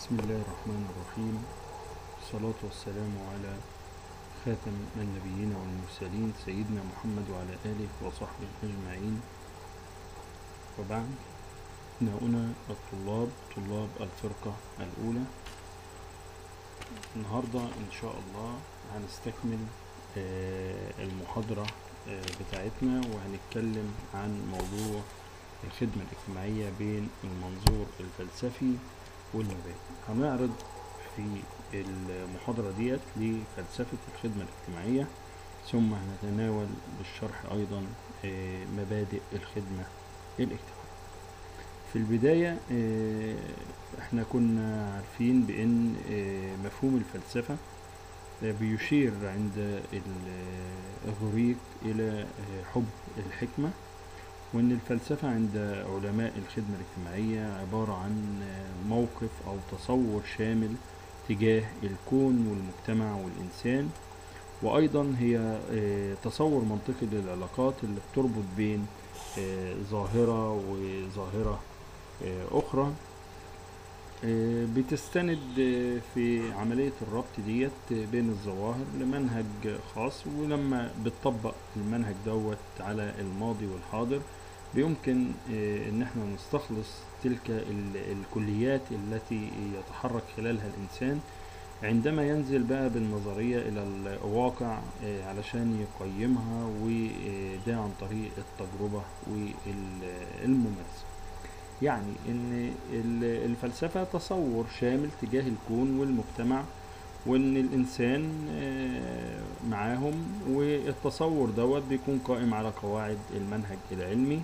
بسم الله الرحمن الرحيم والصلاة والسلام على خاتم النبيين والمرسلين سيدنا محمد وعلى آله وصحبه أجمعين وبعد هنا الطلاب طلاب الفرقة الأولى النهاردة إن شاء الله هنستكمل آه، المحاضرة آه، بتاعتنا وهنتكلم عن موضوع الخدمة الاجتماعية بين المنظور الفلسفي والمبادئ هنعرض في المحاضرة ديت لفلسفة الخدمة الاجتماعية ثم هنتناول بالشرح أيضا آه، مبادئ الخدمة الاجتماعية في البداية آه، احنا كنا عارفين بأن آه، مفهوم الفلسفة آه، بيشير عند الإغريق إلى آه، حب الحكمة وأن الفلسفة عند علماء الخدمة الاجتماعية عبارة عن آه، موقف أو تصور شامل تجاه الكون والمجتمع والإنسان وأيضا هي آه، تصور منطقي للعلاقات اللي بتربط بين آه، ظاهرة وظاهرة آه، أخرى آه، بتستند آه، في عملية الربط ديت آه، بين الظواهر لمنهج خاص ولما بتطبق المنهج دوت على الماضي والحاضر بيمكن آه، ان احنا نستخلص تلك ال- الكليات التي يتحرك خلالها الانسان عندما ينزل بقى بالنظرية الى الواقع آه، علشان يقيمها وده عن طريق التجربة والممارسة يعني ان ال- الفلسفة تصور شامل تجاه الكون والمجتمع وان الانسان آه، معاهم والتصور دوت بيكون قائم على قواعد المنهج العلمي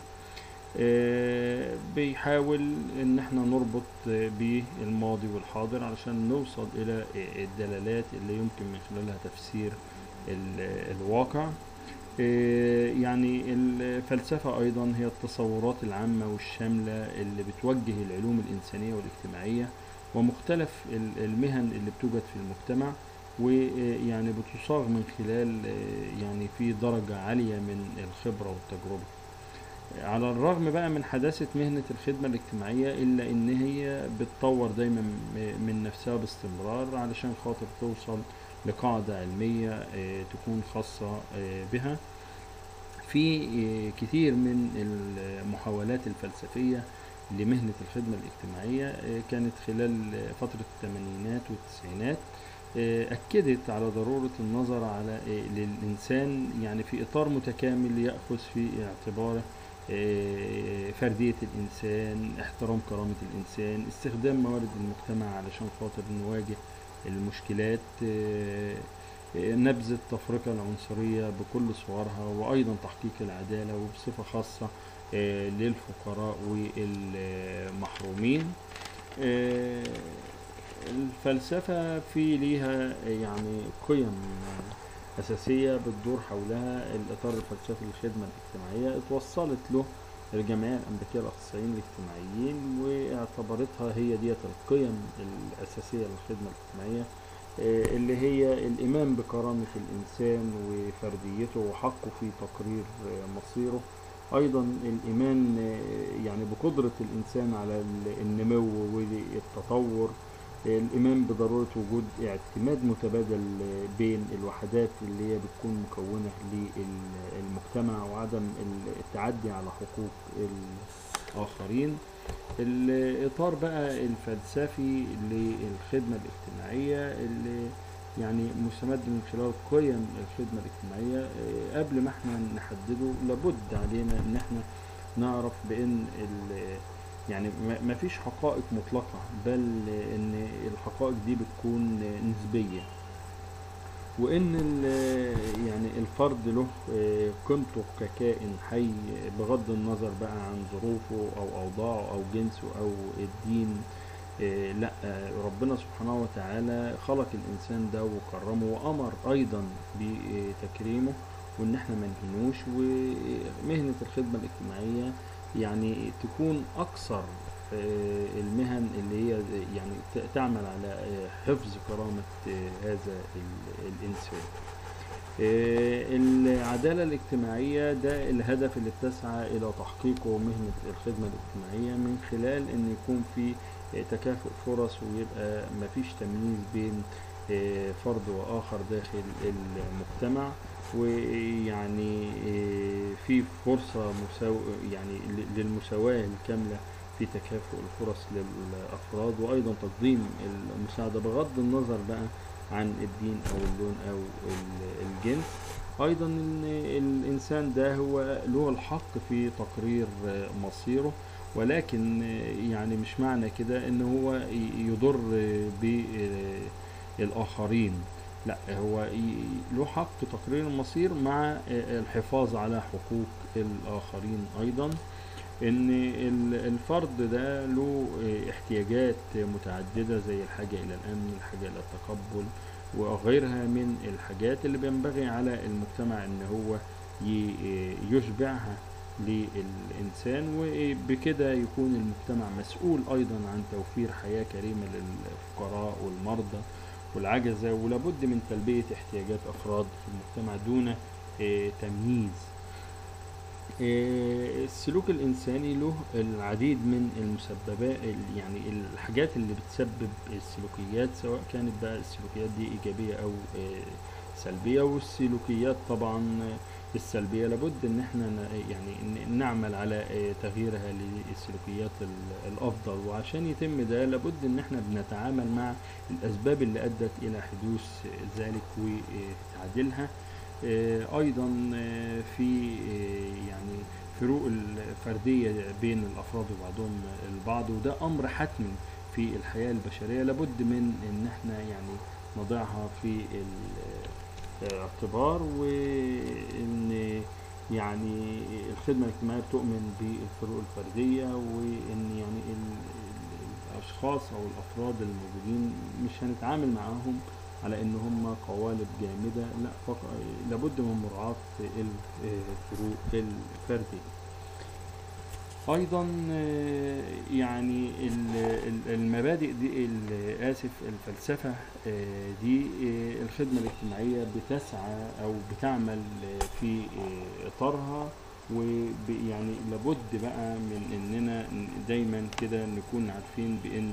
آه، بيحاول ان احنا نربط آه، بالماضي والحاضر علشان نوصل الى آه، الدلالات اللي يمكن من خلالها تفسير ال- الواقع آه، يعني الفلسفة أيضا هي التصورات العامة والشاملة اللي بتوجه العلوم الإنسانية والاجتماعية ومختلف ال- المهن اللي بتوجد في المجتمع ويعني بتصاغ من خلال آه، يعني في درجة عالية من الخبرة والتجربة على الرغم بقى من حداثة مهنة الخدمة الاجتماعية إلا إن هي بتطور دايما م- من نفسها باستمرار علشان خاطر توصل لقاعدة علمية آه، تكون خاصة آه، بها في آه، كتير من المحاولات الفلسفية لمهنة الخدمة الاجتماعية آه، كانت خلال آه، فترة الثمانينات والتسعينات آه، أكدت على ضرورة النظر على آه، للإنسان يعني في إطار متكامل يأخذ في اعتباره آه، فردية الإنسان احترام كرامة الإنسان استخدام موارد المجتمع علشان خاطر نواجه المشكلات آه، آه، نبذ التفرقة العنصرية بكل صورها وأيضا تحقيق العدالة وبصفة خاصة آه، للفقراء والمحرومين آه، الفلسفة في ليها يعني قيم أساسية بتدور حولها الإطار الفلسفي للخدمة الاجتماعية اتوصلت له الجمعية الأمريكية للأخصائيين الاجتماعيين واعتبرتها هي ديت القيم الأساسية للخدمة الاجتماعية آه، اللي هي الإيمان بكرامة الإنسان وفرديته وحقه في تقرير آه، مصيره أيضا الإيمان آه، يعني بقدرة الإنسان على ال- النمو والتطور الإيمان بضرورة وجود اعتماد متبادل بين الوحدات اللي هي بتكون مكونة للمجتمع وعدم التعدي على حقوق الآخرين الإطار بقى الفلسفي للخدمة الاجتماعية اللي يعني مستمد من خلال قيم الخدمة الاجتماعية آه، قبل ما احنا نحدده لابد علينا ان احنا نعرف بان ال- يعني ما- ما فيش حقائق مطلقة بل ان الحقائق دي بتكون نسبية وان ال- يعني الفرد له آه، قيمته ككائن حي بغض النظر بقى عن ظروفه او اوضاعه او جنسه او الدين آه، لا آه، ربنا سبحانه وتعالى خلق الانسان ده وكرمه وامر ايضا بتكريمه وان احنا ما نهينوش ومهنة الخدمة الاجتماعية يعني تكون اكثر آه، المهن اللي هي يعني ت- تعمل على آه، حفظ كرامة آه، هذا ال- الانسان آه، العدالة الاجتماعية ده الهدف اللي بتسعى إلى تحقيقه مهنة الخدمة الاجتماعية من خلال أن يكون في آه، تكافؤ فرص ويبقى مفيش تمييز بين آه، فرد وآخر داخل المجتمع ويعني آه، في فرصة مساو يعني ل- للمساواة الكاملة في تكافؤ الفرص للأفراد وأيضا تقديم المساعدة بغض النظر بقى عن الدين أو اللون أو ال- الجنس أيضا إن الإنسان ده هو له الحق في تقرير آه، مصيره ولكن آه، يعني مش معنى كده إن هو ي- يضر بالآخرين لا هو ي- له حق تقرير المصير مع آه، الحفاظ على حقوق الآخرين أيضا ان ال- الفرد ده له آه، احتياجات متعددة زي الحاجة الى الامن الحاجة الى التقبل وغيرها من الحاجات اللي بينبغي على المجتمع ان هو ي- آه، يشبعها للإنسان وبكده يكون المجتمع مسؤول أيضا عن توفير حياة كريمة للفقراء والمرضى والعجزة ولابد من تلبية احتياجات أفراد في المجتمع دون آه، تمييز آه، السلوك الإنساني له العديد من المسببات ال- يعني الحاجات اللي بتسبب السلوكيات سواء كانت بقى السلوكيات دي إيجابية أو آه، سلبية والسلوكيات طبعا آه، السلبية لابد إن احنا ن- يعني ن- نعمل على آه، تغييرها للسلوكيات ال- الأفضل وعشان يتم ده لابد إن احنا بنتعامل مع الأسباب اللي أدت إلى حدوث ذلك وتعديلها آه، ايضا آه، في آه، يعني فروق الفرديه بين الافراد وبعضهم البعض وده امر حتمي في الحياه البشريه لابد من ان احنا يعني نضعها في الاعتبار وان يعني الخدمه الاجتماعيه بتؤمن بالفروق الفرديه وان يعني ال- ال- الاشخاص او الافراد الموجودين مش هنتعامل معاهم على ان هم قوالب جامده لا فق... لابد من مراعاه الفروق الفرديه ايضا آه، يعني ال- ال- المبادئ دي ال- اسف الفلسفه آه، دي آه، الخدمه الاجتماعيه بتسعى او بتعمل آه، في آه، اطارها ويعني لابد بقى من اننا دايما كده نكون عارفين بان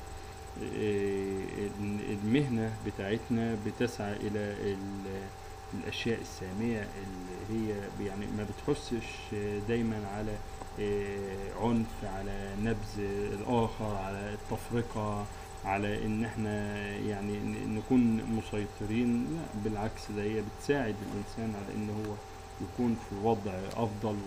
آه، إن المهنة بتاعتنا بتسعى إلى ال- الأشياء السامية اللي هي يعني ما بتحسش دايما على آه، عنف على نبذ الآخر على التفرقة على إن احنا يعني ن- نكون مسيطرين لا بالعكس ده هي بتساعد الإنسان على إن هو يكون في وضع أفضل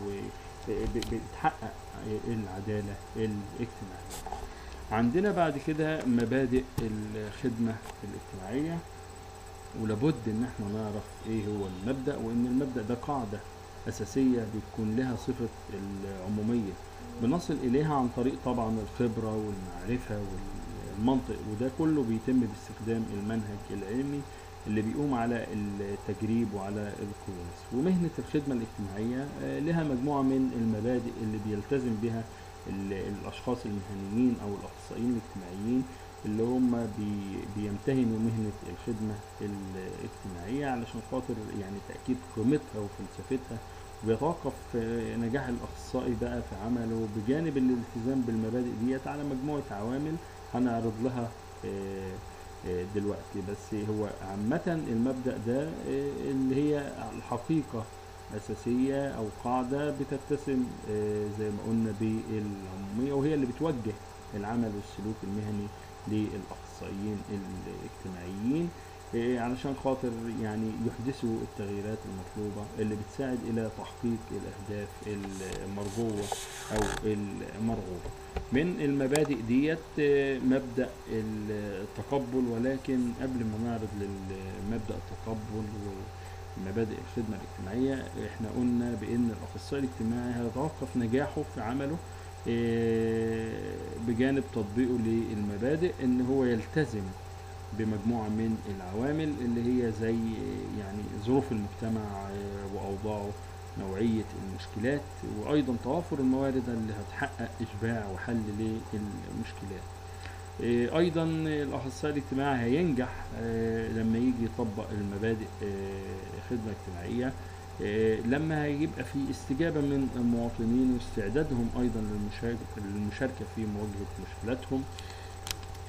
وبتحقق العدالة الاجتماعية عندنا بعد كده مبادئ الخدمة الاجتماعية ولابد ان احنا نعرف ايه هو المبدأ وان المبدأ ده قاعدة اساسية بتكون لها صفة العمومية بنصل اليها عن طريق طبعا الخبرة والمعرفة والمنطق وده كله بيتم باستخدام المنهج العلمي اللي بيقوم على التجريب وعلى القياس ومهنة الخدمة الاجتماعية آه، لها مجموعة من المبادئ اللي بيلتزم بها ال- الأشخاص المهنيين أو الأخصائيين الاجتماعيين اللي هم بي بيمتهنوا مهنة الخدمة الاجتماعية علشان خاطر يعني تأكيد قيمتها وفلسفتها وبيتوقف آه، نجاح الأخصائي بقى في عمله بجانب الالتزام بالمبادئ ديت على مجموعة عوامل هنعرض لها آه، آه، دلوقتي بس هو عامة المبدأ ده آه، اللي هي الحقيقة أساسية أو قاعدة بتتسم آه، زي ما قلنا بالعمومية وهي اللي بتوجه العمل والسلوك المهني للأخصائيين الاجتماعيين آه، علشان خاطر يعني يحدثوا التغييرات المطلوبة اللي بتساعد إلى تحقيق الأهداف المرجوة أو المرغوبة من المبادئ ديت آه، مبدأ التقبل ولكن قبل ما نعرض لمبدأ التقبل ومبادئ الخدمة الاجتماعية احنا قلنا بأن الأخصائي الاجتماعي هيتوقف نجاحه في عمله آه، بجانب تطبيقه للمبادئ ان هو يلتزم بمجموعة من العوامل اللي هي زي آه، يعني ظروف المجتمع آه، وأوضاعه نوعية المشكلات وأيضا توافر الموارد اللي هتحقق إشباع وحل للمشكلات آه، أيضا الأخصائي الاجتماعي هينجح آه، لما يجي يطبق المبادئ آه، خدمة اجتماعية آه، لما هيبقى في استجابة من المواطنين واستعدادهم أيضا للمشاركة للمشاركة في مواجهة مشكلاتهم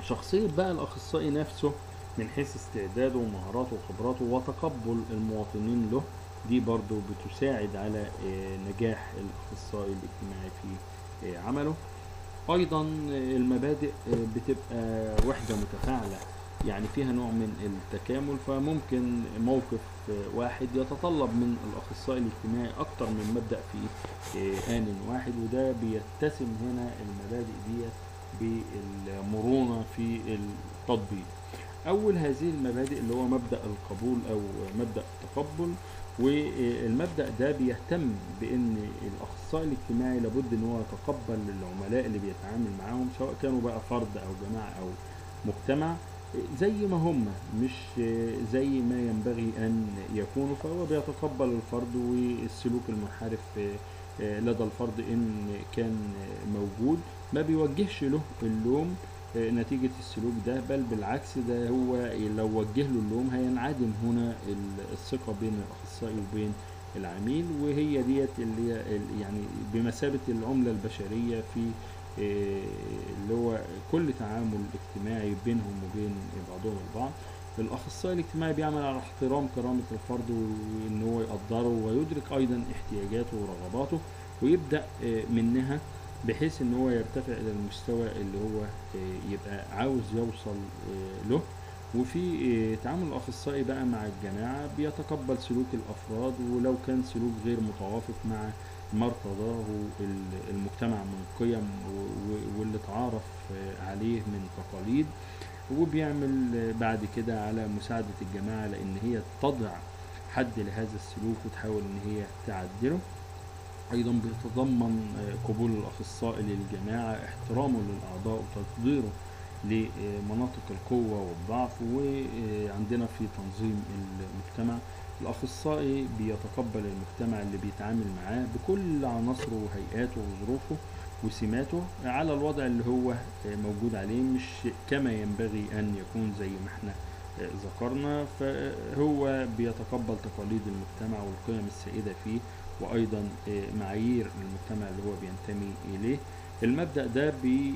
شخصية بقى الأخصائي نفسه من حيث استعداده ومهاراته وخبراته وتقبل المواطنين له دي برضو بتساعد على آه، نجاح الأخصائي الاجتماعي في آه، عمله أيضا آه، المبادئ آه، بتبقى وحدة متفاعلة يعني فيها نوع من التكامل فممكن موقف آه، واحد يتطلب من الأخصائي الاجتماعي أكتر من مبدأ في آه، آن واحد وده بيتسم هنا المبادئ ديت بالمرونة في التطبيق أول هذه المبادئ اللي هو مبدأ القبول أو مبدأ التقبل والمبدأ ده بيهتم بأن الأخصائي الاجتماعي لابد أن هو يتقبل العملاء اللي بيتعامل معاهم سواء كانوا بقى فرد أو جماعة أو مجتمع زي ما هم مش زي ما ينبغي أن يكونوا فهو بيتقبل الفرد والسلوك المنحرف لدى الفرد إن كان موجود ما بيوجهش له اللوم نتيجة السلوك ده بل بالعكس ده هو لو وجه له اللوم هينعدم هنا ال- الثقة بين الأخصائي وبين العميل وهي ديت اللي هي ال- يعني بمثابة العملة البشرية في آه، اللي هو كل تعامل اجتماعي بينهم وبين بعضهم البعض الأخصائي الاجتماعي بيعمل على احترام كرامة الفرد وإن هو يقدره ويدرك أيضا احتياجاته ورغباته ويبدأ آه، منها بحيث ان هو يرتفع الى المستوى اللي هو آه، يبقى عاوز يوصل آه، له وفي آه، تعامل الاخصائي بقى مع الجماعه بيتقبل سلوك الافراد ولو كان سلوك غير متوافق مع ما ارتضاه ال- المجتمع من قيم و- و- واللي اتعارف آه، عليه من تقاليد وبيعمل آه، بعد كده على مساعده الجماعه لان هي تضع حد لهذا السلوك وتحاول ان هي تعدله ايضا بيتضمن آه، قبول الاخصائي للجماعه احترامه للاعضاء وتقديره لمناطق القوه والضعف وعندنا في تنظيم المجتمع الاخصائي بيتقبل المجتمع اللي بيتعامل معاه بكل عناصره وهيئاته وظروفه وسماته على الوضع اللي هو آه، موجود عليه مش كما ينبغي ان يكون زي ما احنا آه، ذكرنا فهو بيتقبل تقاليد المجتمع والقيم السائده فيه وايضا آه، معايير المجتمع اللي هو بينتمي اليه المبدأ ده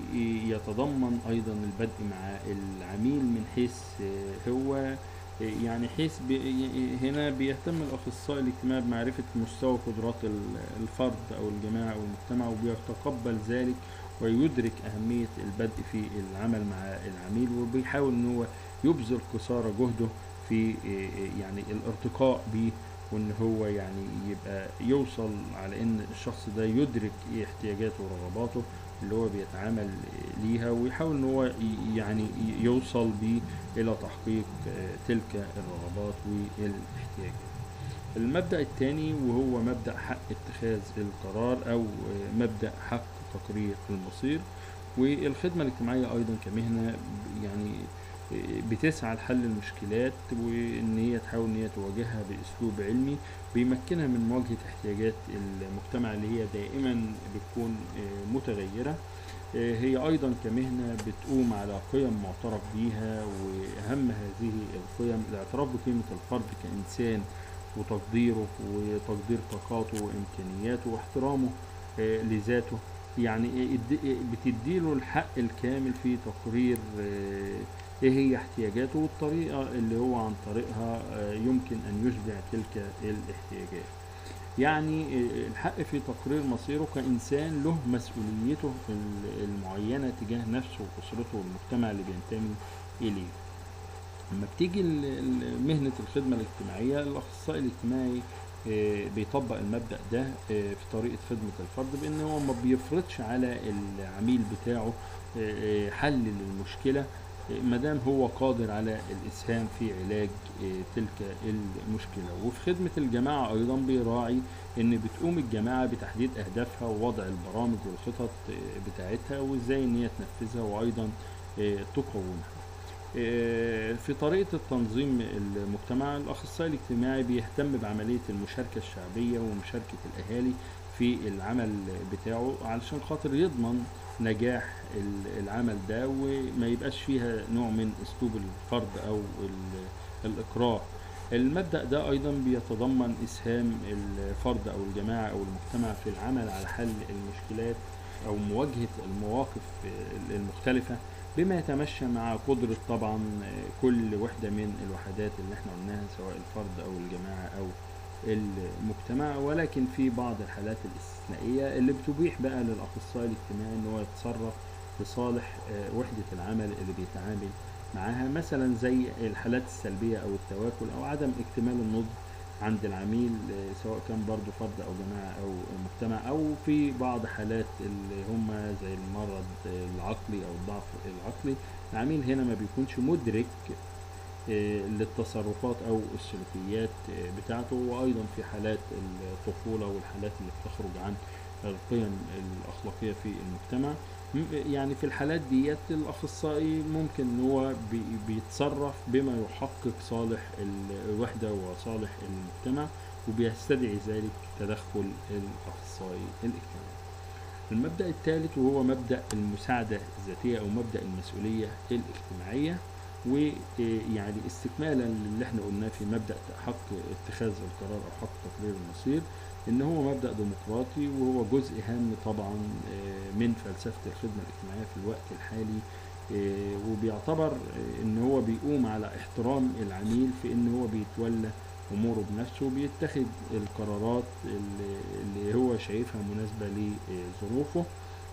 بيتضمن ايضا البدء مع العميل من حيث آه، هو آه، يعني حيث بي هنا بيهتم الاخصائي الاجتماعي بمعرفة مستوى قدرات ال- الفرد او الجماعة او المجتمع وبيتقبل ذلك ويدرك اهمية البدء في العمل مع العميل وبيحاول ان هو يبذل قصارى جهده في آه، آه، يعني الارتقاء بيه وان هو يعني يبقى يوصل على ان الشخص ده يدرك ايه احتياجاته ورغباته اللي هو بيتعامل ليها ويحاول ان هو ي- يعني يوصل بيه الى تحقيق آه، تلك الرغبات والاحتياجات المبدأ الثاني وهو مبدأ حق اتخاذ القرار او آه، مبدأ حق تقرير المصير والخدمة الاجتماعية ايضا كمهنة يعني بتسعى لحل المشكلات وان هي تحاول ان هي تواجهها باسلوب علمي بيمكنها من مواجهه احتياجات المجتمع اللي هي دائما بتكون آه، متغيره آه، هي ايضا كمهنه بتقوم على قيم معترف بيها واهم هذه القيم الاعتراف بقيمه الفرد كانسان وتقديره وتقدير طاقاته وامكانياته واحترامه آه، لذاته يعني إيه إد- بتديله الحق الكامل في تقرير آه، ايه هي احتياجاته والطريقة اللي هو عن طريقها آه، يمكن ان يشبع تلك الاحتياجات يعني آه، الحق في تقرير مصيره كإنسان له مسؤوليته ال- المعينة تجاه نفسه وأسرته والمجتمع اللي بينتمي إليه لما بتيجي ال- ال- مهنة الخدمة الاجتماعية الأخصائي الاجتماعي آه، بيطبق المبدأ ده آه، في طريقة خدمة الفرد بأن هو ما بيفرضش على العميل بتاعه آه، آه، حل للمشكلة ما دام هو قادر على الإسهام في علاج آه، تلك المشكلة وفي خدمة الجماعة أيضا بيراعي إن بتقوم الجماعة بتحديد أهدافها ووضع البرامج والخطط آه، بتاعتها وإزاي إن هي تنفذها وأيضا آه، تقومها آه، في طريقة التنظيم المجتمع الأخصائي الاجتماعي بيهتم بعملية المشاركة الشعبية ومشاركة الأهالي في العمل بتاعه علشان خاطر يضمن نجاح ال- العمل ده وما يبقاش فيها نوع من أسلوب الفرض أو ال- الإكراه المبدأ ده أيضا بيتضمن إسهام الفرد أو الجماعة أو المجتمع في العمل على حل المشكلات أو مواجهة المواقف المختلفة بما يتمشى مع قدرة طبعا آه، كل وحدة من الوحدات اللي احنا قلناها سواء الفرد أو الجماعة أو المجتمع ولكن في بعض الحالات الاستثنائية اللي بتبيح بقى للأخصائي الاجتماعي إن هو يتصرف لصالح آه، وحدة العمل اللي بيتعامل معاها مثلا زي الحالات السلبية أو التواكل أو عدم اكتمال النضج عند العميل آه، سواء كان برضو فرد أو جماعة أو مجتمع أو في بعض حالات اللي هم زي المرض العقلي أو الضعف العقلي العميل هنا ما بيكونش مدرك آه، للتصرفات أو السلوكيات آه، بتاعته وأيضا في حالات الطفولة والحالات اللي بتخرج عن القيم الأخلاقية في المجتمع م- يعني في الحالات ديت الأخصائي ممكن إن هو بي- بيتصرف بما يحقق صالح الوحدة وصالح المجتمع وبيستدعي ذلك تدخل الأخصائي الاجتماعي المبدأ الثالث وهو مبدأ المساعدة الذاتية أو مبدأ المسؤولية الاجتماعية ويعني استكمالا للي احنا قلناه في مبدأ حق اتخاذ القرار أو حق تقرير المصير إن هو مبدأ ديمقراطي وهو جزء هام طبعا آه، من فلسفة الخدمة الاجتماعية في الوقت الحالي آه، وبيعتبر آه، إن هو بيقوم على احترام العميل في إن هو بيتولى أموره بنفسه وبيتخذ القرارات اللي اللي هو شايفها مناسبة لظروفه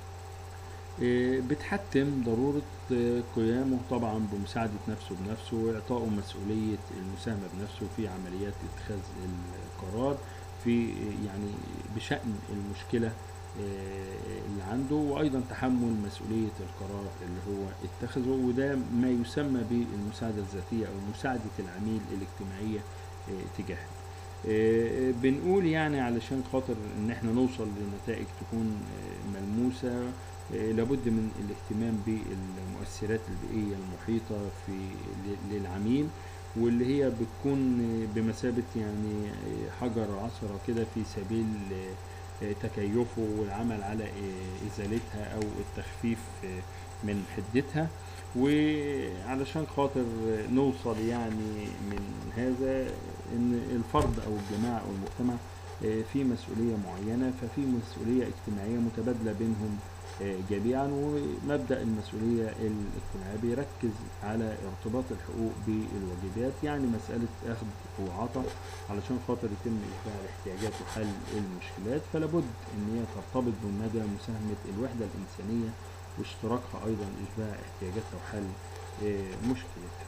آه، بتحتم ضرورة آه، قيامه طبعا بمساعدة نفسه بنفسه وإعطائه مسؤولية المساهمة بنفسه في عمليات اتخاذ القرار في آه، يعني بشأن المشكلة آه، اللي عنده وأيضا تحمل مسؤولية القرار اللي هو اتخذه وده ما يسمى بالمساعدة الذاتية أو مساعدة العميل الاجتماعية آه، تجاهه آه، بنقول يعني علشان خاطر ان احنا نوصل لنتائج تكون آه، ملموسة آه، لابد من الاهتمام بالمؤثرات البيئية المحيطة في ل- للعميل واللي هي بتكون آه، بمثابة يعني آه، حجر عثرة كده في سبيل آه، آه، تكيفه والعمل على آه، إزالتها أو التخفيف آه، من حدتها وعلشان خاطر نوصل يعني من هذا ان الفرد او الجماعه او المجتمع آه، في مسؤوليه معينه ففي مسؤوليه اجتماعيه متبادله بينهم آه، جميعا ومبدا المسؤوليه الاجتماعيه بيركز على ارتباط الحقوق بالواجبات يعني مساله اخذ وعطاء علشان خاطر يتم اشباع الاحتياجات وحل المشكلات فلابد ان هي ترتبط بمدى مساهمه الوحده الانسانيه واشتراكها ايضا اشباع احتياجاتها وحل آه، مشكلتها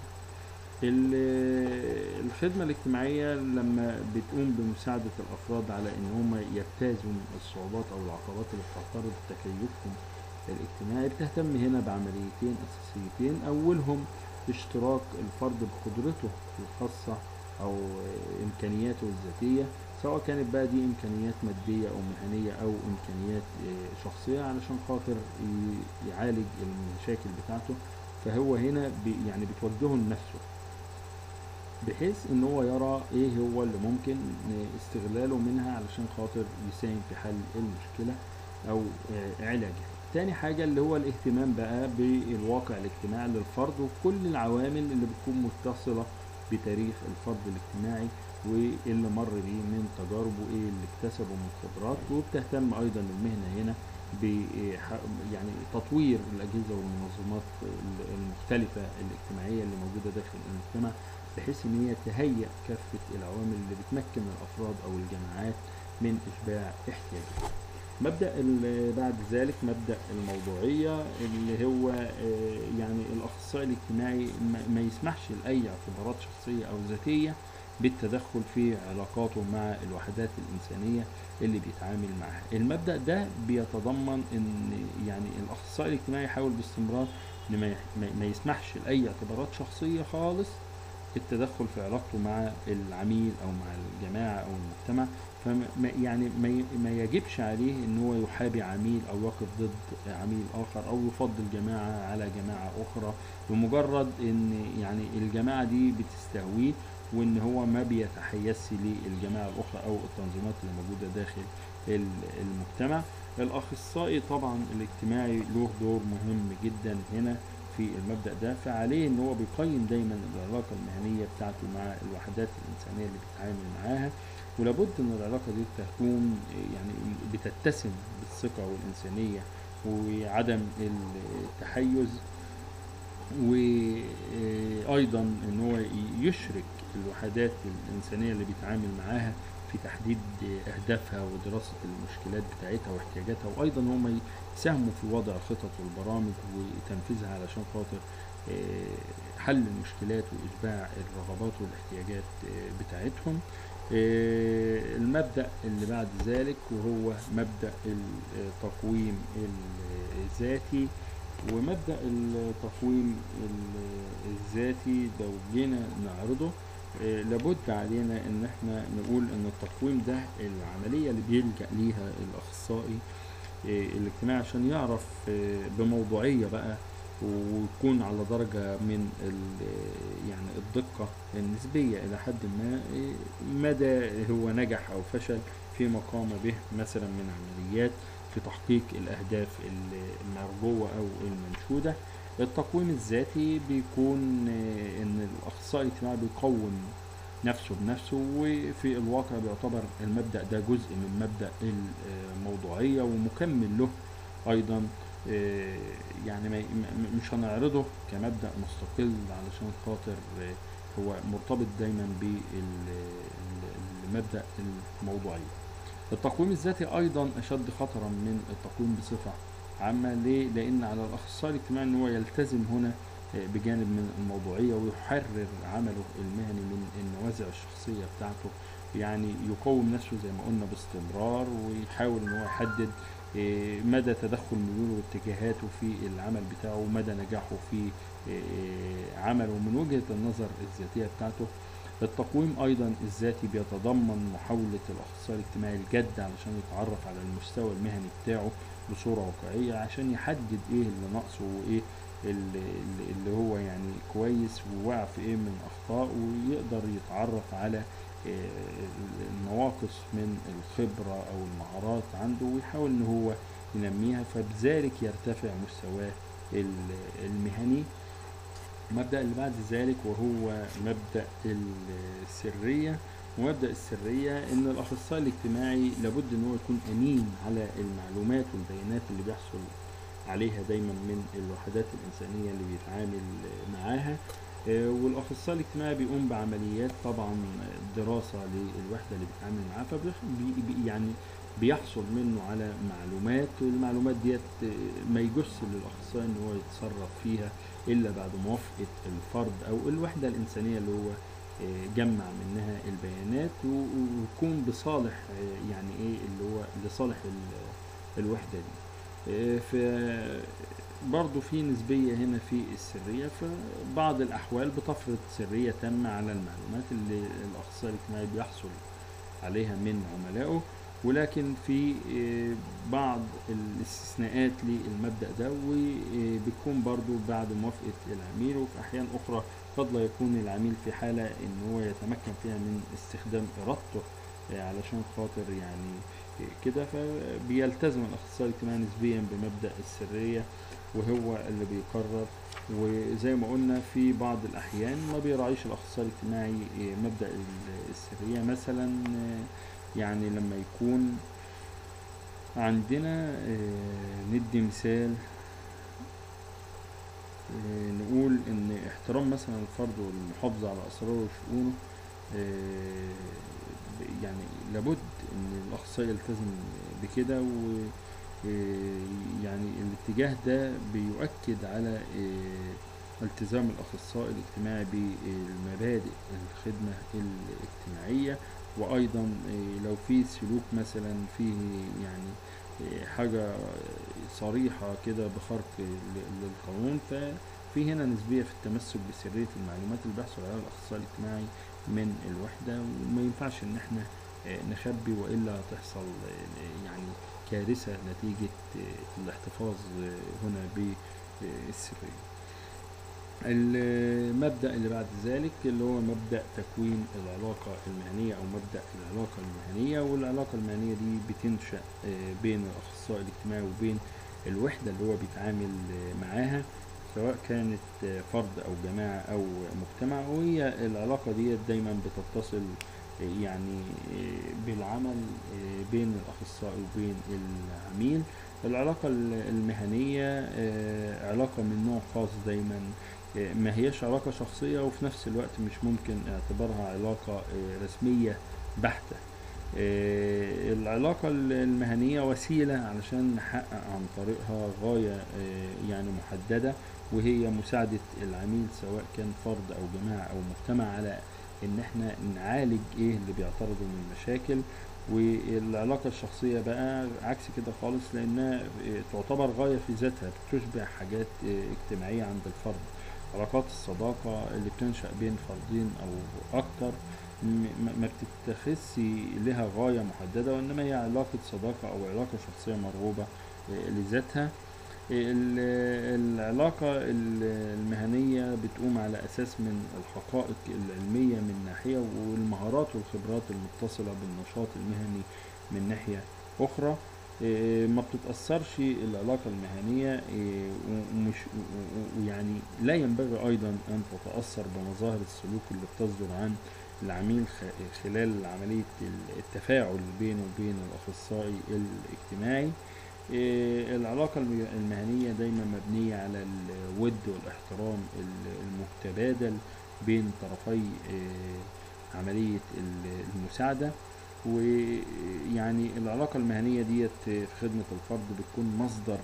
ال- الخدمة الاجتماعية لما بتقوم بمساعدة الأفراد على إن هم يجتازوا الصعوبات أو العقبات اللي بتعترض تكيفهم الاجتماعي بتهتم هنا بعمليتين أساسيتين أولهم اشتراك الفرد بقدرته الخاصة أو آه، إمكانياته الذاتية سواء كانت بقى دي إمكانيات مادية أو مهنية أو إمكانيات آه، شخصية علشان خاطر ي- يعالج المشاكل بتاعته فهو هنا بي يعني بتوجهه لنفسه بحيث ان هو يرى ايه هو اللي ممكن استغلاله منها علشان خاطر يساهم في حل المشكلة او آه، علاجها تاني حاجة اللي هو الاهتمام بقى بالواقع الاجتماعي للفرد وكل العوامل اللي بتكون متصلة بتاريخ الفرد الاجتماعي واللي مر بيه من تجارب وايه اللي اكتسبه من خبرات وبتهتم ايضا المهنة هنا ب يعني تطوير الاجهزه والمنظمات المختلفه الاجتماعيه اللي موجوده داخل المجتمع بحيث ان هي تهيئ كافه العوامل اللي بتمكن الافراد او الجماعات من اشباع احتياجاتهم. مبدا ال- بعد ذلك مبدا الموضوعيه اللي هو آه، يعني الاخصائي الاجتماعي ما- ما يسمحش لاي اعتبارات شخصيه او ذاتيه بالتدخل في علاقاته مع الوحدات الانسانيه اللي بيتعامل معها المبدأ ده بيتضمن ان يعني الاخصائي الاجتماعي يحاول باستمرار ان ما يح- ما- ما يسمحش لاي اعتبارات شخصية خالص التدخل في علاقته مع العميل او مع الجماعة او المجتمع فما ما- يعني ما ي- ما يجبش عليه ان هو يحابي عميل او يقف ضد عميل اخر او يفضل جماعة على جماعة اخرى بمجرد ان يعني الجماعة دي بتستهويه وان هو ما بيتحيزش للجماعه الاخرى او التنظيمات اللي موجوده داخل ال- المجتمع الاخصائي طبعا الاجتماعي له دور مهم جدا هنا في المبدا ده فعليه ان هو بيقيم دايما العلاقه المهنيه بتاعته مع الوحدات الانسانيه اللي بيتعامل معاها ولابد ان العلاقه دي تكون يعني بتتسم بالثقه والانسانيه وعدم التحيز وايضا ان هو يشرك الوحدات الانسانيه اللي بيتعامل معاها في تحديد اهدافها ودراسه المشكلات بتاعتها واحتياجاتها وايضا هم يساهموا في وضع الخطط والبرامج وتنفيذها علشان خاطر آه، حل المشكلات واشباع الرغبات والاحتياجات آه، بتاعتهم آه، المبدأ اللي بعد ذلك وهو مبدأ التقويم الذاتي ومبدأ التقويم ال- الذاتي لو جينا نعرضه آه، لابد علينا ان احنا نقول ان التقويم ده العملية اللي بيلجأ ليها الاخصائي آه، الاجتماعي عشان يعرف آه، بموضوعية بقى ويكون على درجة من ال- يعني الدقة النسبية إلى حد ما آه، مدى هو نجح أو فشل فيما قام به مثلا من عمليات في تحقيق الأهداف المرجوة أو المنشودة التقويم الذاتي بيكون آه، إن الأخصائي الاجتماعي بيقوم نفسه بنفسه وفي الواقع بيعتبر المبدأ ده جزء من مبدأ الموضوعية ومكمل له أيضا آه، يعني ما م- مش هنعرضه كمبدأ مستقل علشان خاطر آه، هو مرتبط دايما بالمبدأ الموضوعية التقويم الذاتي أيضا أشد خطرا من التقويم بصفة عامة ليه؟ لأن على الأخصائي الاجتماعي أن هو يلتزم هنا آه، بجانب من الموضوعية ويحرر عمله المهني من النوازع الشخصية بتاعته يعني يقوم نفسه زي ما قلنا باستمرار ويحاول ان هو يحدد آه، مدى تدخل ميوله واتجاهاته في العمل بتاعه ومدى نجاحه في آه، عمله من وجهة النظر الذاتية بتاعته التقويم ايضا الذاتي بيتضمن محاولة الاخصائي الاجتماعي الجد علشان يتعرف على المستوى المهني بتاعه بصورة واقعية عشان يحدد ايه اللي ناقصه وايه اللي, اللي- اللي هو يعني كويس ووقع في ايه من اخطاء ويقدر يتعرف على آه، النواقص من الخبرة او المهارات عنده ويحاول ان هو ينميها فبذلك يرتفع مستواه ال- المهني المبدأ اللي بعد ذلك وهو مبدأ السرية ومبدأ السرية إن الأخصائي الاجتماعي لابد إن هو يكون أمين على المعلومات والبيانات اللي بيحصل عليها دايما من الوحدات الإنسانية اللي بيتعامل معاها آه، والأخصائي الاجتماعي بيقوم بعمليات طبعا دراسة للوحدة اللي بيتعامل معاها فبي يعني بيحصل منه على معلومات والمعلومات ديت آه، ما يجوز للأخصائي إن هو يتصرف فيها إلا بعد موافقة الفرد أو الوحدة الإنسانية اللي هو آه، جمع منها البيانات و- ويكون بصالح آه، يعني إيه اللي هو لصالح ال- الوحدة دي آه، ف برضه في نسبية هنا في السرية فبعض الأحوال بتفرض سرية تامة على المعلومات اللي الأخصائي الاجتماعي بيحصل عليها من عملائه ولكن في آه، بعض الاستثناءات للمبدأ ده وبتكون برضو بعد موافقة العميل وفي أحيان أخرى قد لا يكون العميل في حالة إن هو يتمكن فيها من استخدام إرادته آه، علشان خاطر يعني آه، كده فبيلتزم الأخصائي الاجتماعي نسبيا بمبدأ السرية وهو اللي بيقرر وزي ما قلنا في بعض الأحيان ما بيراعيش الأخصائي الاجتماعي آه، مبدأ ال- السرية مثلا آه، يعني لما يكون عندنا آه، ندي مثال آه، نقول ان احترام مثلا الفرد والمحافظة على اسراره وشؤونه آه، ب- يعني لابد ان الاخصائي يلتزم بكده و آه، يعني الاتجاه ده بيؤكد على آه، التزام الاخصائي الاجتماعي بالمبادئ الخدمة الاجتماعية وايضا آه، لو في سلوك مثلا فيه يعني آه، حاجة صريحة كده بخرق ل- للقانون ففي هنا نسبية في التمسك بسرية المعلومات اللي بيحصل عليها الأخصائي الاجتماعي من الوحدة وما ينفعش إن احنا آه، نخبي وإلا هتحصل آه، يعني كارثة نتيجة آه، الاحتفاظ آه، هنا بالسرية المبدأ اللي بعد ذلك اللي هو مبدأ تكوين العلاقة المهنية أو مبدأ العلاقة المهنية والعلاقة المهنية دي بتنشأ آه، بين الأخصائي الاجتماعي وبين الوحدة اللي هو بيتعامل آه، معاها سواء كانت آه، فرد أو جماعة أو مجتمع وهي العلاقة دي دايما بتتصل آه، يعني آه، بالعمل آه، بين الأخصائي وبين العميل العلاقة ال- المهنية آه، علاقة من نوع خاص دايما آه، ما هيش علاقة شخصية وفي نفس الوقت مش ممكن اعتبارها علاقة آه، رسمية بحتة آه، العلاقة ال- المهنية وسيلة علشان نحقق عن طريقها غاية آه، يعني محددة وهي مساعدة العميل سواء كان فرد أو جماعة أو مجتمع على إن احنا نعالج إيه اللي بيعترضوا من مشاكل والعلاقة الشخصية بقى عكس كده خالص لأنها آه، تعتبر غاية في ذاتها بتشبع حاجات آه، اجتماعية عند الفرد علاقات الصداقة اللي بتنشأ بين فردين أو أكتر م- م- ما بتتخذش لها غاية محددة وإنما هي علاقة صداقة أو علاقة شخصية مرغوبة آه، لذاتها ال- العلاقة ال- المهنية بتقوم على أساس من الحقائق العلمية من ناحية والمهارات والخبرات المتصلة بالنشاط المهني من ناحية أخرى إيه، ما بتتأثرش العلاقة المهنية إيه، ومش و- و- ويعني لا ينبغي أيضا أن تتأثر بمظاهر السلوك اللي بتصدر عن العميل خ- خلال عملية التفاعل بينه وبين الأخصائي الاجتماعي إيه، العلاقة الم- المهنية دايما مبنية على الود والاحترام ال- المتبادل بين طرفي إيه، عملية ال- المساعدة ويعني العلاقة المهنية ديت في خدمة الفرد بتكون مصدر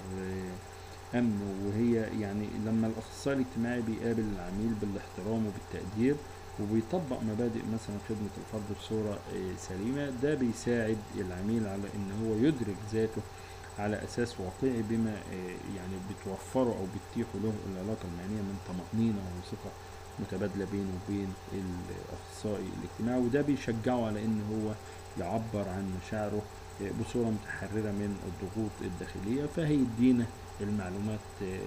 آه، أمن وهي يعني لما الأخصائي الاجتماعي بيقابل العميل بالاحترام وبالتقدير وبيطبق مبادئ مثلا خدمة الفرد بصورة آه، سليمة ده بيساعد العميل على إن هو يدرك ذاته على أساس واقعي بما آه، يعني بتوفره أو بتتيحه له العلاقة المهنية من طمأنينة وثقة متبادلة بينه وبين الأخصائي الاجتماعي وده بيشجعه على إن هو يعبر عن مشاعره آه، بصورة متحررة من الضغوط الداخلية فهيدينا المعلومات آه،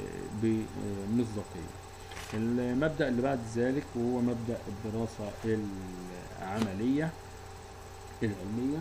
بمصداقية المبدأ اللي بعد ذلك وهو مبدأ الدراسة العملية العلمية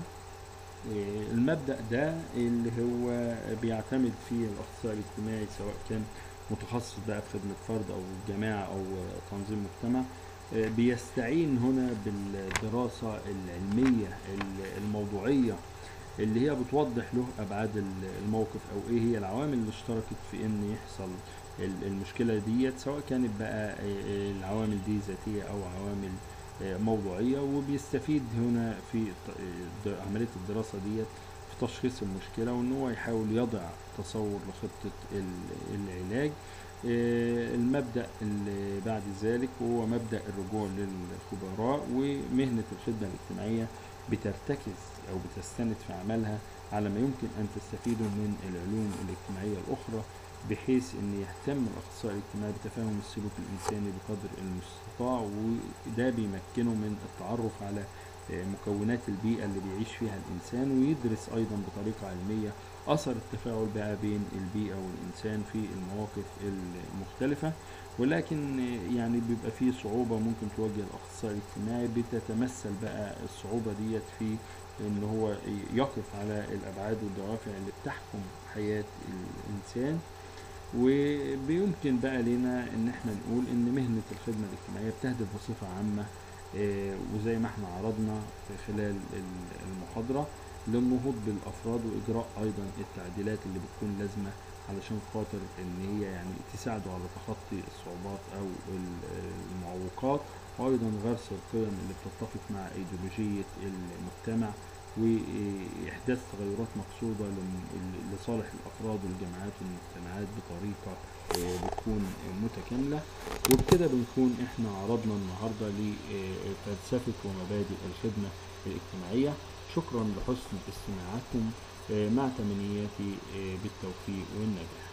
آه، المبدأ ده اللي هو بيعتمد فيه الأخصائي الاجتماعي سواء كان متخصص بقى في خدمة فرد أو جماعة أو آه، تنظيم مجتمع آه، بيستعين هنا بالدراسة العلمية ال- الموضوعية اللي هي بتوضح له أبعاد ال- الموقف أو إيه هي العوامل اللي اشتركت في إن يحصل ال- المشكلة ديت سواء كانت بقى آه، آه، العوامل دي ذاتية أو عوامل آه، موضوعية وبيستفيد هنا في ت- آه، د- عملية الدراسة ديت في تشخيص المشكلة وإن هو يحاول يضع تصور لخطة ال- العلاج آه، المبدأ اللي بعد ذلك وهو مبدأ الرجوع للخبراء ومهنة الخدمة الاجتماعية بترتكز أو بتستند في عملها على ما يمكن أن تستفيده من العلوم الاجتماعية الأخرى بحيث أن يهتم الأخصائي الاجتماعي بتفاهم السلوك الإنساني بقدر المستطاع وده بيمكنه من التعرف على آه، مكونات البيئة اللي بيعيش فيها الإنسان ويدرس أيضا بطريقة علمية أثر التفاعل بقى بين البيئة والإنسان في المواقف المختلفة ولكن آه، يعني بيبقى فيه صعوبة ممكن تواجه الأخصائي الاجتماعي بتتمثل بقى الصعوبة ديت في إن هو يقف على الأبعاد والدوافع اللي بتحكم حياة الإنسان وبيمكن بقى لنا ان احنا نقول ان مهنة الخدمة الاجتماعية بتهدف بصفة عامة آه، وزي ما احنا عرضنا في خلال ال- المحاضرة للنهوض بالافراد واجراء ايضا التعديلات اللي بتكون لازمة علشان خاطر ان هي يعني تساعده على تخطي الصعوبات او ال- المعوقات وايضا غرس القيم اللي بتتفق مع ايديولوجية المجتمع واحداث تغيرات مقصودة لم- لصالح الافراد والجماعات والمجتمعات بطريقة آه، بتكون متكاملة وبكده بنكون احنا عرضنا النهاردة لفلسفة ومبادئ الخدمة الاجتماعية شكرا لحسن استماعكم آه، مع تمنياتي آه، بالتوفيق والنجاح